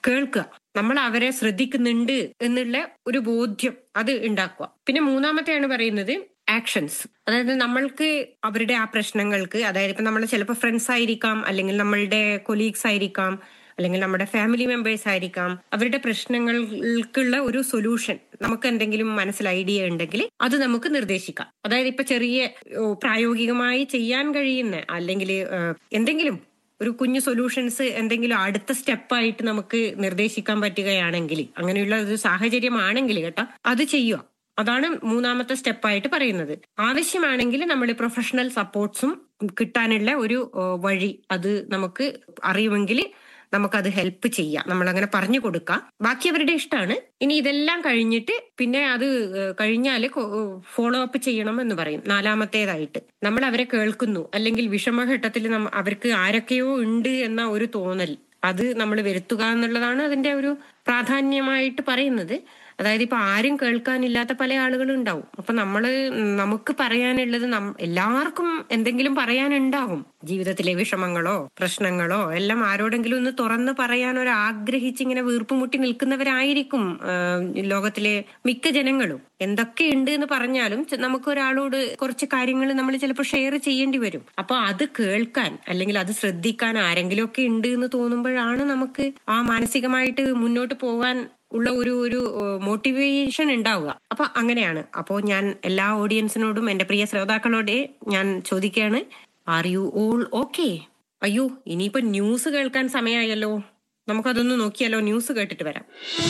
കേൾക്കുക നമ്മൾ അവരെ ശ്രദ്ധിക്കുന്നുണ്ട് എന്നുള്ള ഒരു ബോധ്യം അത് ഉണ്ടാക്കുക പിന്നെ മൂന്നാമത്തെയാണ് പറയുന്നത് ആക്ഷൻസ് അതായത് നമ്മൾക്ക് അവരുടെ ആ പ്രശ്നങ്ങൾക്ക് അതായത് ഇപ്പൊ നമ്മൾ ചിലപ്പോൾ ഫ്രണ്ട്സ് ആയിരിക്കാം അല്ലെങ്കിൽ നമ്മളുടെ കൊലീഗ്സ് ആയിരിക്കാം അല്ലെങ്കിൽ നമ്മുടെ ഫാമിലി മെമ്പേഴ്സ് ആയിരിക്കാം അവരുടെ പ്രശ്നങ്ങൾക്കുള്ള ഒരു സൊല്യൂഷൻ നമുക്ക് എന്തെങ്കിലും മനസ്സിൽ ഐഡിയ ഉണ്ടെങ്കിൽ അത് നമുക്ക് നിർദ്ദേശിക്കാം അതായത് ഇപ്പൊ ചെറിയ ഓ, പ്രായോഗികമായി ചെയ്യാൻ കഴിയുന്ന അല്ലെങ്കിൽ ഏഹ്, എന്തെങ്കിലും ഒരു കുഞ്ഞു സൊല്യൂഷൻസ് എന്തെങ്കിലും അടുത്ത സ്റ്റെപ്പായിട്ട് നമുക്ക് നിർദ്ദേശിക്കാൻ പറ്റുകയാണെങ്കിൽ അങ്ങനെയുള്ള ഒരു സാഹചര്യമാണെങ്കിൽ കേട്ടോ അത് ചെയ്യുക അതാണ് മൂന്നാമത്തെ സ്റ്റെപ്പായിട്ട് പറയുന്നത് ആവശ്യമാണെങ്കിൽ നമ്മൾ പ്രൊഫഷണൽ സപ്പോർട്ട്സും കിട്ടാനുള്ള ഒരു ഏഹ്, വഴി അത് നമുക്ക് അറിയുമെങ്കിൽ നമുക്കത് ഹെൽപ്പ് ചെയ്യാം നമ്മൾ അങ്ങനെ പറഞ്ഞു കൊടുക്കാം ബാക്കി അവരുടെ ഇഷ്ടമാണ് ഇനി ഇതെല്ലാം കഴിഞ്ഞിട്ട് പിന്നെ അത് കഴിഞ്ഞാൽ ഫോളോ അപ്പ് ചെയ്യണം എന്ന് പറയും നാലാമത്തേതായിട്ട് നമ്മൾ അവരെ കേൾക്കുന്നു അല്ലെങ്കിൽ വിഷമഘട്ടത്തിൽ നമ്മ- അവർക്ക് ആരൊക്കെയോ ഉണ്ട് എന്ന ഒരു തോന്നൽ അത് നമ്മൾ വരുത്തുക എന്നുള്ളതാണ് അതിന്റെ ഒരു പ്രാധാന്യമായിട്ട് പറയുന്നത് അതായത് ഇപ്പൊ ആരും കേൾക്കാനില്ലാത്ത പല ആളുകളും ഉണ്ടാവും അപ്പൊ നമ്മള് നമുക്ക് പറയാനുള്ളത് നം- എല്ലാവർക്കും എന്തെങ്കിലും പറയാനുണ്ടാവും ജീവിതത്തിലെ വിഷമങ്ങളോ പ്രശ്നങ്ങളോ എല്ലാം ആരോടെങ്കിലും ഒന്ന് തുറന്ന് പറയാൻ ഒരു ആഗ്രഹിച്ച് ഇങ്ങനെ വീർപ്പുമുട്ടി നിൽക്കുന്നവരായിരിക്കും ആ, ലോകത്തിലെ മിക്ക ജനങ്ങളും എന്തൊക്കെയുണ്ട് എന്ന് പറഞ്ഞാലും ചെ- നമുക്ക് ഒരാളോട് കുറച്ച് കാര്യങ്ങൾ നമ്മൾ ചിലപ്പോൾ ഷെയർ ചെയ്യേണ്ടി വരും അപ്പൊ അത് കേൾക്കാൻ അല്ലെങ്കിൽ അത് ശ്രദ്ധിക്കാൻ ആരെങ്കിലും ഒക്കെ ഉണ്ട് എന്ന് തോന്നുമ്പോഴാണ് നമുക്ക് ആ മാനസികമായിട്ട് മുന്നോട്ട് പോകാൻ ഉള്ള ഒരു ഒരു മോട്ടിവേഷൻ ഉണ്ടാവുക അപ്പൊ അങ്ങനെയാണ് അപ്പോ ഞാൻ എല്ലാ ഓഡിയൻസിനോടും എന്റെ പ്രിയ ശ്രോതാക്കളോടെ ഞാൻ ചോദിക്കുകയാണ് ആർ യു ഓൾ ഓക്കെ അയ്യോ ഇനിയിപ്പോ ന്യൂസ് കേൾക്കാൻ സമയമായല്ലോ നമുക്കതൊന്ന് നോക്കിയാലോ ന്യൂസ് കേട്ടിട്ട് വരാം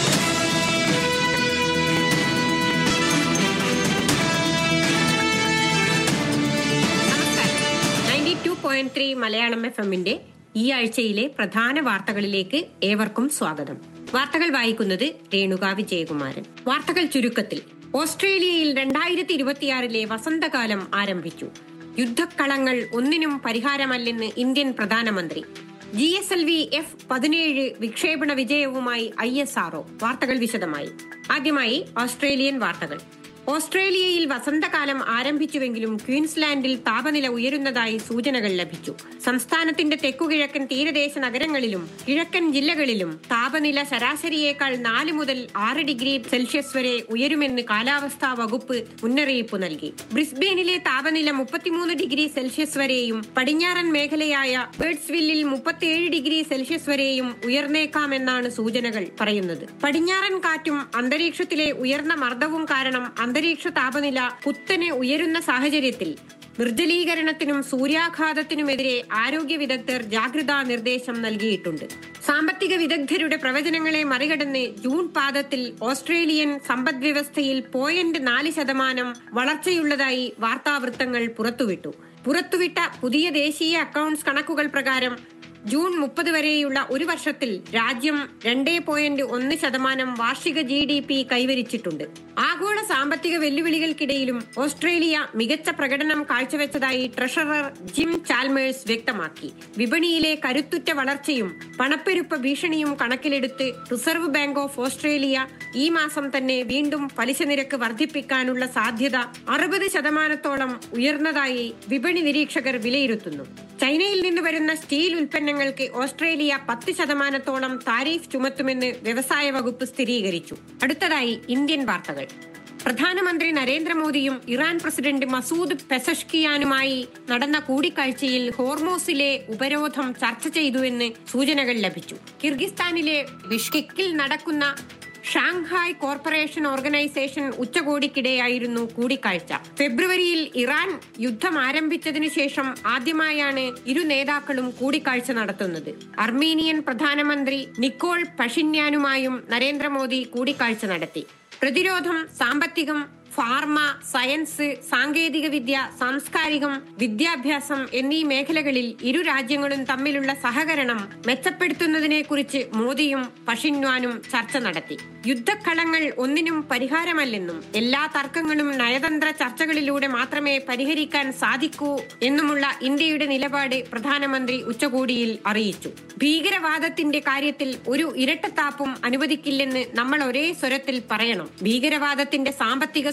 നമസ്കാരം ninety two point three Malayalam F എമ്മിന്റെ ഈ ആഴ്ചയിലെ പ്രധാന വാർത്തകളിലേക്ക് ഏവർക്കും സ്വാഗതം വാർത്തകൾ വായിക്കുന്നത് രേണുക വിജയകുമാരൻ വാർത്തകൾ ചുരുക്കത്തിൽ ഓസ്ട്രേലിയയിൽ രണ്ടായിരത്തി ഇരുപത്തിയാറിലെ വസന്തകാലം ആരംഭിച്ചു യുദ്ധക്കളങ്ങൾ ഒന്നിനും പരിഹാരമല്ലെന്ന് ഇന്ത്യൻ പ്രധാനമന്ത്രി G S L V F പതിനേഴ് വിക്ഷേപണ വിജയവുമായി ഐ എസ് ആർഒ വാർത്തകൾ വിശദമായി ആദ്യമായി ഓസ്ട്രേലിയൻ വാർത്തകൾ ഓസ്ട്രേലിയയിൽ വസന്തകാലം ആരംഭിച്ചുവെങ്കിലും ക്വീൻസ്ലാൻഡിൽ താപനില ഉയരുന്നതായി സൂചനകൾ ലഭിച്ചു സംസ്ഥാനത്തിന്റെ തെക്കുകിഴക്കൻ തീരദേശ നഗരങ്ങളിലും കിഴക്കൻ ജില്ലകളിലും താപനില ശരാശരിയേക്കാൾ നാല് മുതൽ ആറ് ഡിഗ്രി സെൽഷ്യസ് വരെ ഉയരുമെന്ന് കാലാവസ്ഥാ വകുപ്പ് മുന്നറിയിപ്പ് നൽകി ബ്രിസ്ബെയിനിലെ താപനില മുപ്പത്തിമൂന്ന് ഡിഗ്രി സെൽഷ്യസ് വരെയും പടിഞ്ഞാറൻ മേഖലയായ ബേർഡ്സ്വില്ലിൽ മുപ്പത്തിയേഴ് ഡിഗ്രി സെൽഷ്യസ് വരെയും ഉയർന്നേക്കാമെന്നാണ് സൂചനകൾ പറയുന്നത് പടിഞ്ഞാറൻ കാറ്റും അന്തരീക്ഷത്തിലെ ഉയർന്ന മർദ്ദവും കാരണം അന്തരീക്ഷ താപനില കുത്തനെ ഉയരുന്ന സാഹചര്യത്തിൽ നിർജ്ജലീകരണത്തിനും സൂര്യാഘാതത്തിനുമെതിരെ ആരോഗ്യ വിദഗ്ധർ ജാഗ്രതാ നിർദ്ദേശം നൽകിയിട്ടുണ്ട് സാമ്പത്തിക വിദഗ്ധരുടെ പ്രവചനങ്ങളെ മറികടന്ന് ജൂൺ പാദത്തിൽ ഓസ്ട്രേലിയൻ സമ്പദ് വ്യവസ്ഥയിൽ പോയിന്റ് നാല് ശതമാനം വളർച്ചയുള്ളതായി വാർത്താവൃത്തങ്ങൾ പുറത്തുവിട്ടു പുറത്തുവിട്ട പുതിയ ദേശീയ അക്കൌണ്ട്സ് കണക്കുകൾ പ്രകാരം ജൂൺ മുപ്പത് വരെയുള്ള ഒരു വർഷത്തിൽ രാജ്യം രണ്ടേ പോയിന്റ് ഒന്ന് ശതമാനം വാർഷിക ജി ഡി പി കൈവരിച്ചിട്ടുണ്ട് ആഗോള സാമ്പത്തിക വെല്ലുവിളികൾക്കിടയിലും ഓസ്ട്രേലിയ മികച്ച പ്രകടനം കാഴ്ചവെച്ചതായി ട്രഷറർ ജിം ചാൽമേഴ്സ് വ്യക്തമാക്കി വിപണിയിലെ കരുത്തുറ്റ വളർച്ചയും പണപ്പെരുപ്പ ഭീഷണിയും കണക്കിലെടുത്ത് റിസർവ് ബാങ്ക് ഓഫ് ഓസ്ട്രേലിയ ഈ മാസം തന്നെ വീണ്ടും പലിശ നിരക്ക് വർദ്ധിപ്പിക്കാനുള്ള സാധ്യത അറുപത് ശതമാനത്തോളം ഉയർന്നതായി വിപണി നിരീക്ഷകർ വിലയിരുത്തുന്നു ചൈനയിൽ നിന്ന് വരുന്ന സ്റ്റീൽ ഉൽപ്പന്നങ്ങൾക്ക് ഓസ്ട്രേലിയ പത്ത് ശതമാനത്തോളം താരീഫ് ചുമത്തുമെന്ന് വ്യവസായ വകുപ്പ് സ്ഥിരീകരിച്ചു അടുത്തതായി ഇന്ത്യൻ വാർത്തകൾ പ്രധാനമന്ത്രി നരേന്ദ്രമോദിയും ഇറാൻ പ്രസിഡന്റ് മസൂദ് പെസഷ്കിയാനുമായി നടന്ന കൂടിക്കാഴ്ചയിൽ ഹോർമോസിലെ ഉപരോധം ചർച്ച ചെയ്തുവെന്ന് സൂചനകൾ ലഭിച്ചു കിർഗിസ്ഥാനിലെ ബിഷ്കെക്കിൽ നടക്കുന്ന ഷാങ്ഹായ് കോർപ്പറേഷൻ ഓർഗനൈസേഷൻ ഉച്ചകോടിക്കിടെയായിരുന്നു കൂടിക്കാഴ്ച ഫെബ്രുവരിയിൽ ഇറാൻ യുദ്ധം ആരംഭിച്ചതിനു ശേഷം ആദ്യമായാണ് ഇരു നേതാക്കളും കൂടിക്കാഴ്ച നടത്തുന്നത് അർമീനിയൻ പ്രധാനമന്ത്രി നിക്കോൾ പഷിന്യാനുമായും നരേന്ദ്രമോദി കൂടിക്കാഴ്ച നടത്തി പ്രതിരോധം സാമ്പത്തികം ഫാർമ സയൻസ് സാങ്കേതിക വിദ്യ സാംസ്കാരികം വിദ്യാഭ്യാസം എന്നീ മേഖലകളിൽ ഇരു രാജ്യങ്ങളും തമ്മിലുള്ള സഹകരണം മെച്ചപ്പെടുത്തുന്നതിനെ കുറിച്ച് മോദിയും പഷിൻവാനും ചർച്ച നടത്തി യുദ്ധക്കളങ്ങൾ ഒന്നിനും പരിഹാരമല്ലെന്നും എല്ലാ തർക്കങ്ങളും നയതന്ത്ര ചർച്ചകളിലൂടെ മാത്രമേ പരിഹരിക്കാൻ സാധിക്കൂ എന്നുമുള്ള ഇന്ത്യയുടെ നിലപാട് പ്രധാനമന്ത്രി ഉച്ചകോടിയിൽ അറിയിച്ചു ഭീകരവാദത്തിന്റെ കാര്യത്തിൽ ഒരു ഇരട്ടത്താപ്പും അനുവദിക്കില്ലെന്ന് നമ്മൾ ഒരേ സ്വരത്തിൽ പറയണം ഭീകരവാദത്തിന്റെ സാമ്പത്തിക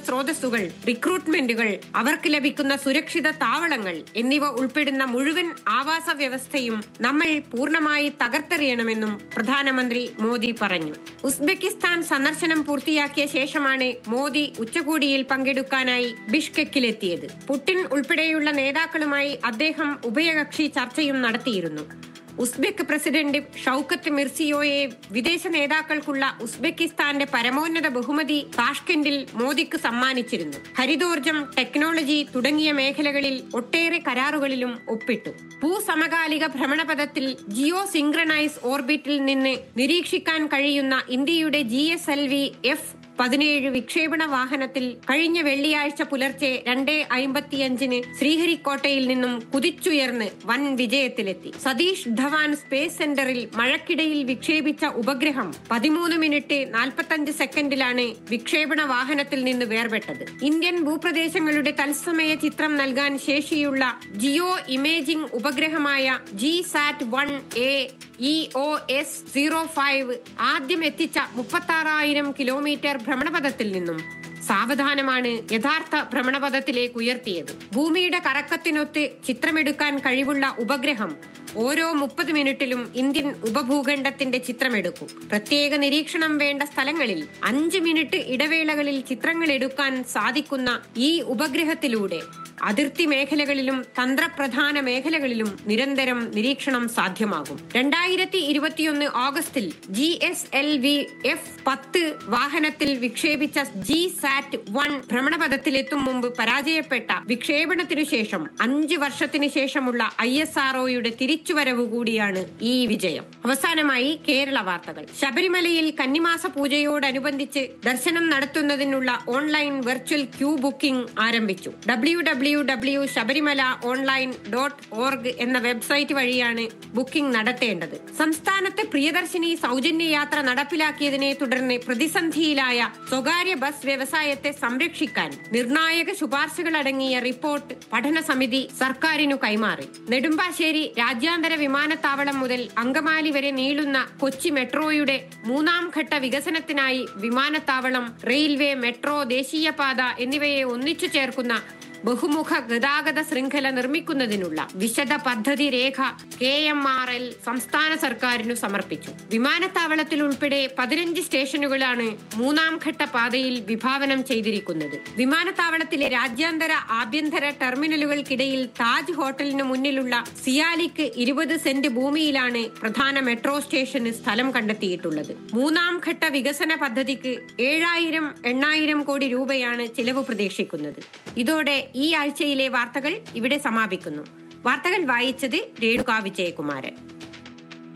സ്രോതസ്സുകൾ റിക്രൂട്ട്മെന്റുകൾ അവർക്ക് ലഭിക്കുന്ന സുരക്ഷിത താവളങ്ങൾ എന്നിവ ഉൾപ്പെടുന്ന മുഴുവൻ ആവാസ വ്യവസ്ഥയും നമ്മൾ പൂർണ്ണമായി തകർത്തെറിയണമെന്നും പ്രധാനമന്ത്രി മോദി പറഞ്ഞു ഉസ്ബെക്കിസ്ഥാൻ സന്ദർശനം പൂർത്തിയാക്കിയ ശേഷമാണ് മോദി ഉച്ചകോടിയിൽ പങ്കെടുക്കാനായി ബിഷ്കെക്കിലെത്തിയത് പുടിൻ ഉൾപ്പെടെയുള്ള നേതാക്കളുമായി അദ്ദേഹം ഉഭയകക്ഷി ചർച്ചയും നടത്തിയിരുന്നു ഉസ്ബെക്ക് പ്രസിഡന്റ് ഷൌക്കത്ത് മിർസിയോയെ വിദേശ നേതാക്കൾക്കുള്ള ഉസ്ബെക്കിസ്ഥാന്റെ പരമോന്നത ബഹുമതി താഷ്കെൻഡിൽ മോദിക്ക് സമ്മാനിച്ചിരുന്നു ഹരിതോർജം ടെക്നോളജി തുടങ്ങിയ മേഖലകളിൽ ഒട്ടേറെ കരാറുകളിലും ഒപ്പിട്ടു ഭൂസമകാലിക ഭ്രമണപഥത്തിൽ ജിയോ സിംഗ്രണൈസ് ഓർബിറ്റിൽ നിന്ന് നിരീക്ഷിക്കാൻ കഴിയുന്ന ഇന്ത്യയുടെ G S L V F പതിനേഴ് വിക്ഷേപണ വാഹനത്തിൽ കഴിഞ്ഞ വെള്ളിയാഴ്ച പുലർച്ചെ രണ്ടേ അയിമ്പത്തിയഞ്ചിന് ശ്രീഹരിക്കോട്ടയിൽ നിന്നും കുതിച്ചുയർന്ന് വൻ വിജയത്തിലെത്തി സതീഷ് ധവാൻ സ്പേസ് സെന്ററിൽ മഴക്കിടയിൽ വിക്ഷേപിച്ച ഉപഗ്രഹം പതിമൂന്ന് മിനിറ്റ് നാൽപ്പത്തഞ്ച് സെക്കൻഡിലാണ് വിക്ഷേപണ വാഹനത്തിൽ നിന്ന് വേർപെട്ടത് ഇന്ത്യൻ ഭൂപ്രദേശങ്ങളുടെ തത്സമയ ചിത്രം നൽകാൻ ശേഷിയുള്ള ജിയോ ഇമേജിംഗ് ഉപഗ്രഹമായ G sat one A E O S zero five ആദ്യം എത്തിച്ച മുപ്പത്തി ആറായിരം കിലോമീറ്റർ ഭ്രമണപഥത്തിൽ നിന്നും സാവധാനമാണ് യഥാർത്ഥ ഭ്രമണപഥത്തിലേക്ക് ഉയർത്തിയത് ഭൂമിയുടെ കറക്കത്തിനൊത്ത് ചിത്രമെടുക്കാൻ കഴിവുള്ള ഉപഗ്രഹം ഓരോ മുപ്പത് മിനിറ്റിലും ഇന്ത്യൻ ഉപഭൂഖണ്ഡത്തിന്റെ ചിത്രമെടുക്കും പ്രത്യേക നിരീക്ഷണം വേണ്ട സ്ഥലങ്ങളിൽ അഞ്ച് മിനിറ്റ് ഇടവേളകളിൽ ചിത്രങ്ങൾ എടുക്കാൻ സാധിക്കുന്ന ഈ ഉപഗ്രഹത്തിലൂടെ അതിർത്തി മേഖലകളിലും തന്ത്രപ്രധാന മേഖലകളിലും നിരന്തരം നിരീക്ഷണം സാധ്യമാകും രണ്ടായിരത്തി ഇരുപത്തിയൊന്ന് ഓഗസ്റ്റിൽ G S L V F പത്ത് വാഹനത്തിൽ വിക്ഷേപിച്ച ജി സാറ്റ് വൺ ഭ്രമണപഥത്തിലെത്തും മുമ്പ് പരാജയപ്പെട്ട വിക്ഷേപണത്തിനു ശേഷം അഞ്ച് വർഷത്തിനു ശേഷമുള്ള ഐ എസ് ആർഒയുടെ തിരിച്ചുവരവ് കൂടിയാണ് ഈ വിജയം അവസാനമായി കേരള വാർത്തകൾ ശബരിമലയിൽ കന്നിമാസ പൂജയോടനുബന്ധിച്ച് ദർശനം നടത്തുന്നതിനുള്ള ഓൺലൈൻ വെർച്വൽ ക്യൂ ബുക്കിംഗ് ആരംഭിച്ചു W W W Sabarimala online dot org എന്ന വെബ്സൈറ്റ് വഴിയാണ് ബുക്കിംഗ് നടത്തേണ്ടത് സംസ്ഥാനത്ത് പ്രിയദർശിനി സൗജന്യ യാത്ര നടപ്പിലാക്കിയതിനെ തുടർന്ന് പ്രതിസന്ധിയിലായ സ്വകാര്യ ബസ് വ്യവസായത്തെ സംരക്ഷിക്കാൻ നിർണായക ശുപാർശകൾ അടങ്ങിയ റിപ്പോർട്ട് പഠന സമിതി സർക്കാരിനു കൈമാറി നെടുമ്പാശ്ശേരി രാജ്യാന്തര വിമാനത്താവളം മുതൽ അങ്കമാലി വരെ നീളുന്ന കൊച്ചി മെട്രോയുടെ മൂന്നാം ഘട്ട വികസനത്തിനായി വിമാനത്താവളം റെയിൽവേ മെട്രോ ദേശീയപാത എന്നിവയെ ഒന്നിച്ചു ചേർക്കുന്ന ബഹുമുഖ ഗതാഗത ശൃംഖല നിർമ്മിക്കുന്നതിനുള്ള വിശദ പദ്ധതി രേഖ കെ എം ആർ എൽ സംസ്ഥാന സർക്കാരിനു സമർപ്പിച്ചു വിമാനത്താവളത്തിൽ ഉൾപ്പെടെ പതിനഞ്ച് സ്റ്റേഷനുകളാണ് മൂന്നാം ഘട്ട പാതയിൽ വിഭാവനം ചെയ്തിരിക്കുന്നത് വിമാനത്താവളത്തിലെ രാജ്യാന്തര ആഭ്യന്തര ടെർമിനലുകൾക്കിടയിൽ താജ് ഹോട്ടലിന് മുന്നിലുള്ള സിയാലിക്ക് ഇരുപത് സെന്റ് ഭൂമിയിലാണ് പ്രധാന മെട്രോ സ്റ്റേഷന് സ്ഥലം കണ്ടെത്തിയിട്ടുള്ളത് മൂന്നാം ഘട്ട വികസന പദ്ധതിക്ക് ഏഴായിരം എണ്ണായിരം കോടി രൂപയാണ് ചിലവ് പ്രതീക്ഷിക്കുന്നത് ഇതോടെ ഈ ആഴ്ചയിലെ വാർത്തകൾ ഇവിടെ സമാപിക്കുന്നു വാർത്തകൾ വായിച്ചത് രേണുക വിജയകുമാരൻ